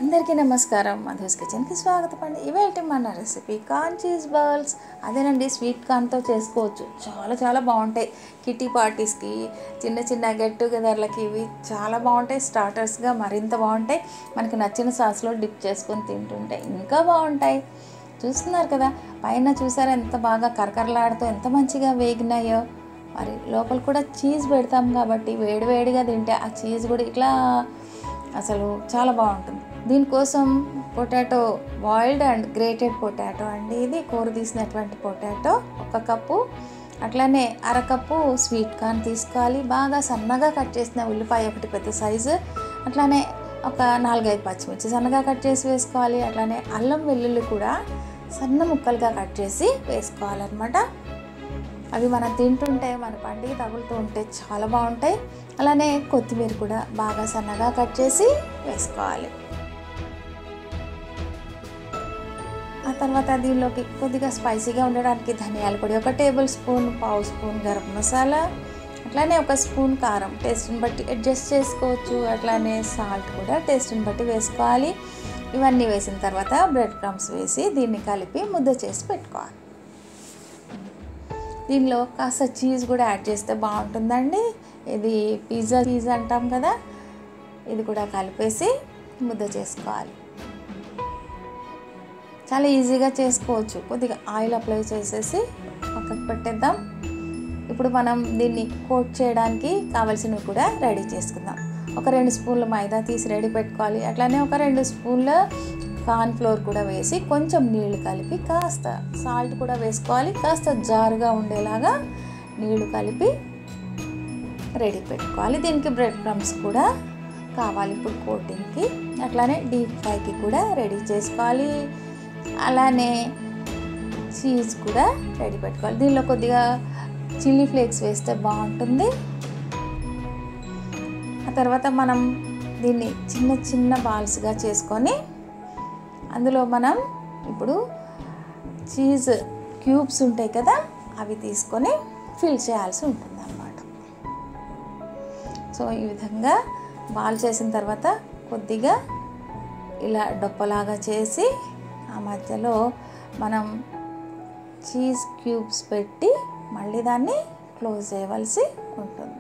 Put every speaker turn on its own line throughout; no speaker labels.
అందరికీ నమస్కారం మధుస్ కిచెన్కి స్వాగతం అండి ఇవేంటి మన రెసిపీ కార్న్ చీజ్ బాల్స్ అదేనండి స్వీట్ కార్న్తో చేసుకోవచ్చు చాలా చాలా బాగుంటాయి కిటీ పార్టీస్కి చిన్న చిన్న గెట్ టుగెదర్లకి ఇవి చాలా బాగుంటాయి స్టార్టర్స్గా మరింత బాగుంటాయి మనకి నచ్చిన సాస్లో డిప్ చేసుకొని తింటుంటే ఇంకా బాగుంటాయి చూస్తున్నారు కదా పైన చూసారా ఎంత బాగా కరకరలాడుతూ ఎంత మంచిగా వేగినాయో మరి లోపల కూడా చీజ్ పెడతాం కాబట్టి వేడివేడిగా తింటే ఆ చీజ్ కూడా ఇట్లా అసలు చాలా బాగుంటుంది దీనికోసం potato boiled and grated potato అండి ఇది కూర తీసినటువంటి పొటాటో ఒక కప్పు అట్లానే అరకప్పు స్వీట్ కార్న్ తీసుకోవాలి బాగా సన్నగా కట్ చేసిన ఉల్లిపాయ ఒకటి పెద్ద సైజు అట్లానే ఒక నాలుగైదు పచ్చిమిర్చి సన్నగా కట్ చేసి వేసుకోవాలి అట్లానే అల్లం వెల్లుల్లి కూడా సన్న ముక్కలుగా కట్ చేసి వేసుకోవాలన్నమాట అవి మనం తింటుంటే మన పండికి తగులుతూ ఉంటే చాలా బాగుంటాయి అలానే కొత్తిమీర కూడా బాగా సన్నగా కట్ చేసి వేసుకోవాలి ఆ తర్వాత దీనిలోకి కొద్దిగా స్పైసీగా ఉండడానికి ధనియాల పొడి ఒక టేబుల్ స్పూన్ పావు స్పూన్ గరం మసాలా అట్లానే ఒక స్పూన్ కారం టేస్ట్ని బట్టి అడ్జస్ట్ చేసుకోవచ్చు అట్లానే సాల్ట్ కూడా టేస్ట్ని బట్టి వేసుకోవాలి ఇవన్నీ వేసిన తర్వాత బ్రెడ్ క్రమ్స్ వేసి దీన్ని కలిపి ముద్ద చేసి పెట్టుకోవాలి దీనిలో కాస్త చీజ్ కూడా యాడ్ చేస్తే బాగుంటుందండి ఇది పిజ్జా చీజ్ అంటాం కదా ఇది కూడా కలిపేసి ముద్ద చేసుకోవాలి చాలా ఈజీగా చేసుకోవచ్చు కొద్దిగా ఆయిల్ అప్లై చేసేసి పక్కకు పెట్టేద్దాం ఇప్పుడు మనం దీన్ని కోట్ చేయడానికి కావలసినవి కూడా రెడీ చేసుకుందాం ఒక రెండు స్పూన్ల మైదా తీసి రెడీ పెట్టుకోవాలి అట్లానే ఒక రెండు స్పూన్ల కార్న్ ఫ్లోర్ కూడా వేసి కొంచెం నీళ్లు కలిపి కాస్త సాల్ట్ కూడా వేసుకోవాలి కాస్త జారుగా ఉండేలాగా నీళ్లు కలిపి రెడీ పెట్టుకోవాలి దీనికి బ్రెడ్ క్రమ్స్ కూడా కావాలి ఇప్పుడు కోటింగ్కి అట్లానే డీప్ ఫ్రైకి కూడా రెడీ చేసుకోవాలి అలానే చీజ్ కూడా రెడీ పెట్టుకోవాలి దీనిలో కొద్దిగా చిల్లీ ఫ్లేక్స్ వేస్తే బాగుంటుంది ఆ తర్వాత మనం దీన్ని చిన్న చిన్న బాల్స్గా చేసుకొని అందులో మనం ఇప్పుడు చీజ్ క్యూబ్స్ ఉంటాయి కదా అవి తీసుకొని ఫిల్ చేయాల్సి ఉంటుంది అన్నమాట సో ఈ విధంగా బాల్ చేసిన తర్వాత కొద్దిగా ఇలా డొప్పలాగా చేసి ఆ మధ్యలో మనం చీజ్ క్యూబ్స్ పెట్టి మళ్ళీ దాన్ని క్లోజ్ చేయవలసి ఉంటుంది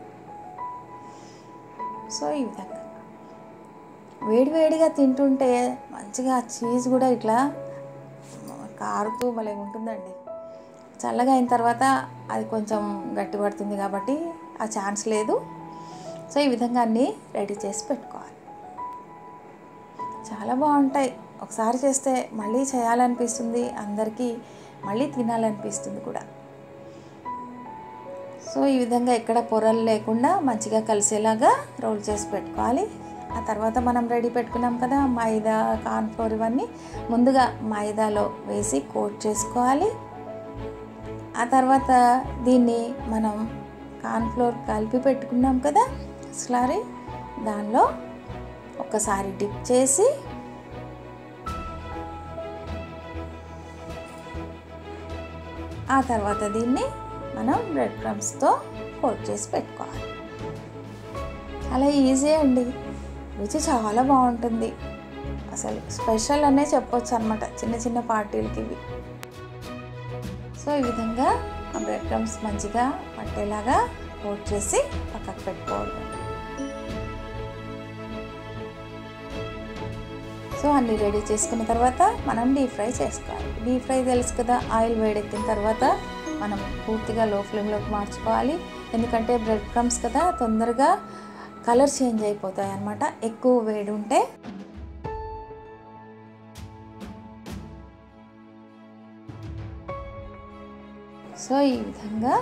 సో ఈ విధంగా వేడివేడిగా తింటుంటే మంచిగా చీజ్ కూడా ఇట్లా కారుతూ భలే ఉంటుందండి చల్లగా అయిన తర్వాత అది కొంచెం గట్టి పడుతుంది కాబట్టి ఆ ఛాన్స్ లేదు సో ఈ విధంగా అన్నీ రెడీ చేసి పెట్టుకోవాలి చాలా బాగుంటాయి ఒకసారి చేస్తే మళ్ళీ చేయాలనిపిస్తుంది అందరికీ మళ్ళీ తినాలనిపిస్తుంది కూడా సో ఈ విధంగా ఎక్కడ పొరలు లేకుండా మంచిగా కలిసేలాగా రోల్ చేసి పెట్టుకోవాలి ఆ తర్వాత మనం రెడీ పెట్టుకున్నాం కదా మైదా కార్న్ఫ్లోర్ ఇవన్నీ ముందుగా మైదాలో వేసి కోట్ చేసుకోవాలి ఆ తర్వాత దీన్ని మనం కార్న్ఫ్లోర్ కలిపి పెట్టుకున్నాం కదా స్లారీ దానిలో ఒకసారి డిప్ చేసి ఆ తర్వాత దీన్ని మనం బ్రెడ్ క్రమ్స్తో కోట్ చేసి పెట్టుకోవాలి చాలా ఈజీ అండి రుచి చాలా బాగుంటుంది అసలు స్పెషల్ అనే చెప్పొచ్చు అనమాట చిన్న చిన్న పార్టీలకి ఇవి సో ఈ విధంగా ఆ బ్రెడ్ క్రమ్స్ మంచిగా పట్టేలాగా కోట్ చేసి పక్కకు పెట్టుకోవాలి సో అన్నీ రెడీ చేసుకున్న తర్వాత మనం డీప్ ఫ్రై చేసుకోవాలి డీప్ ఫ్రై తెలుసు కదా ఆయిల్ వేడెక్కిన తర్వాత మనం పూర్తిగా లో ఫ్లేమ్లోకి మార్చుకోవాలి ఎందుకంటే బ్రెడ్ క్రమ్స్ కదా తొందరగా కలర్ చేంజ్ అయిపోతాయి అన్నమాట ఎక్కువ వేడి ఉంటే సో ఈ విధంగా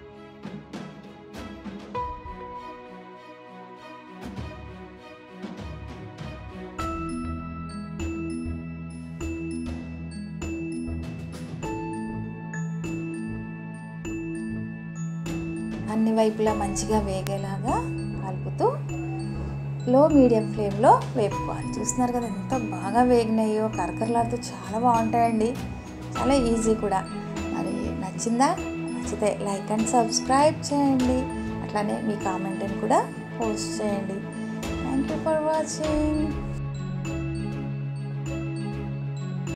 అన్ని వైపులా మంచిగా వేగేలాగా కలుపుతూ లో మీడియం ఫ్లేమ్లో వేపుకోవాలి చూస్తున్నారు కదా ఎంత బాగా వేగినాయో కరకరలాడుతూ చాలా బాగుంటాయండి చాలా ఈజీ కూడా మరి నచ్చిందా నచ్చితే లైక్ అండ్ సబ్స్క్రైబ్ చేయండి అట్లానే మీ కామెంట్ని కూడా పోస్ట్ చేయండి థ్యాంక్ యూ ఫర్ వాచింగ్